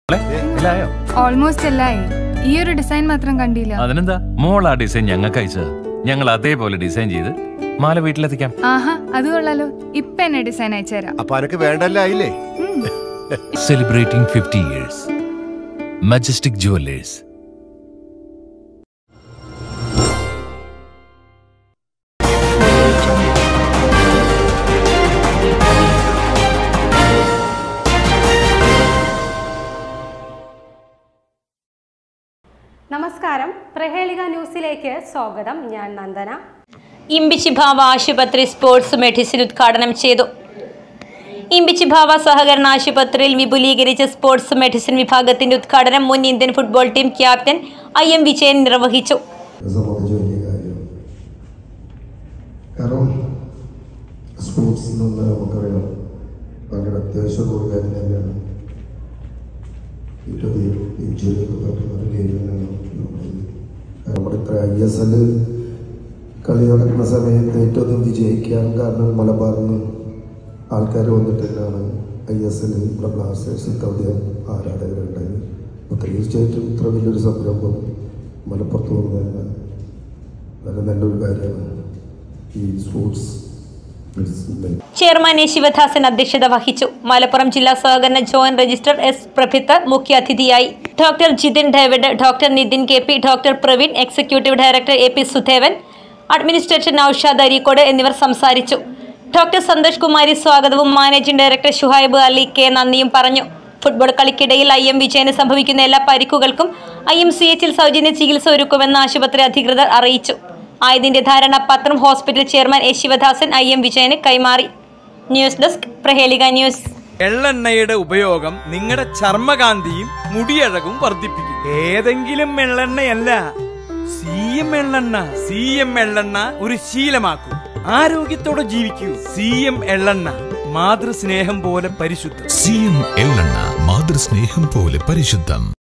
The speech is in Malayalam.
മോളെ, എല്ലായോ ഓൾമോസ്റ്റ് എല്ലായി ഈ ഒരു ഡിസൈൻ മാത്രം കണ്ടില്ല അതിനെന്താ മോൾ ആ ഡിസൈൻ ഞങ്ങൾക്ക് അയച്ചത് ഞങ്ങൾ അതേപോലെ ഡിസൈൻ ചെയ്ത് മാല വീട്ടിലെത്തിക്കാം ആഹാ അത് കൊള്ളാലോ ഇപ്പൊ എന്നെ ഡിസൈൻ അയച്ചുതരാം അപ്പൊ അനക്ക് വേണ്ടല്ല ആയില്ലേ ഉം. Celebrating fifty years Majestic Jewellers നമസ്കാരം പ്രഹേളിക ന്യൂസിലേക്ക് സ്വാഗതം ഞാൻ നന്ദന ഇമ്പിച്ചിഭാവ ആശുപത്രി സ്പോർട്സ് മെഡിസിൻ ഉദ്ഘാടനം ചെയ്തു ഇമ്പിച്ചിഭാവ സഹകരണ ആശുപത്രിയിൽ വിപുലീകരിച്ച സ്പോർട്സ് മെഡിസിൻ വിഭാഗത്തിന്റെ ഉദ്ഘാടനം മുൻ Indian football team captain I M Vijayan നിർവഹിച്ചു സംബന്ധിച്ച വലിയ കാര്യം കാരണം സ്പോർട്സ് എന്നുള്ള നമുക്കറിയാം ഭയങ്കര അത്യാവശ്യമുള്ള ഒരു കാര്യം തന്നെയാണ് ഏറ്റവും ഇഞ്ചുറി ഒക്കെ പറ്റുന്ന ഒരു ഗെയിം തന്നെയാണ് നമ്മുടെ നമ്മുടെ ഇത്ര ഐ എസ് എൽ കളി നടക്കുന്ന സമയത്ത് ഏറ്റവും അധികം വിജയിക്കാൻ കാരണം മലബാറിൽ നിന്ന് ആൾക്കാർ വന്നിട്ട് തന്നെയാണ് ഐ എസ് എൽ ഇവിടെ ബ്ലാസ്റ്റേഴ്സ് ഇത്തവണ ആരാധകരുണ്ടായത് അപ്പോൾ തീർച്ചയായിട്ടും ഇത്ര വലിയൊരു സംരംഭം മലപ്പുറത്ത് വന്നതന്നെ വളരെ നല്ലൊരു കാര്യമാണ് ഈ sports medicine chairman A Sivadasan അധ്യക്ഷത വഹിച്ചു മലപ്പുറം ജില്ലാ സഹകരണ ജോയിന്റ് രജിസ്ട്രാർ എസ് പ്രഭിത്ത് മുഖ്യാതിഥിയായി doctor Jithin David doctor Nithin K P doctor Praveen executive director A P Sudhevan administrator Naushad Areekode എന്നിവർ സംസാരിച്ചു ഡോക്ടർ സന്തോഷ് കുമാരി സ്വാഗതവും managing director Shuhaib Ali K നന്ദിയും പറഞ്ഞു ഫുട്ബോൾ കളിക്കിടയിൽ ഐ എം വിജയന് സംഭവിക്കുന്ന എല്ലാ പരിക്കുകൾക്കും ഐ എം സി എച്ചിൽ സൗജന്യ ചികിത്സ ഒരുക്കുമെന്ന് ആശുപത്രി അധികൃതർ അറിയിച്ചു ആയതിന്റെ ധാരണാപത്രം hospital chairman A Sivadasan I M വിജയന് കൈമാറി ന്യൂസ് ഡെസ്ക് പ്രഹേലിക ന്യൂസ് എള്ളെണ്ണയുടെ ഉപയോഗം നിങ്ങളുടെ ചർമ്മകാന്തിയും മുടിയഴകും വർദ്ധിപ്പിക്കും ഏതെങ്കിലും എള്ളെണ്ണയല്ല സി എം എള്ളെണ്ണ സി എം എള്ളെണ്ണ ഒരു ശീലമാക്കൂ ആരോഗ്യത്തോടെ ജീവിക്കൂ സി എം എള്ളെണ്ണ മാതൃസ്നേഹം പോലെ പരിശുദ്ധം സി എം എള്ളെണ്ണ മാതൃസ്നേഹം പോലെ പരിശുദ്ധം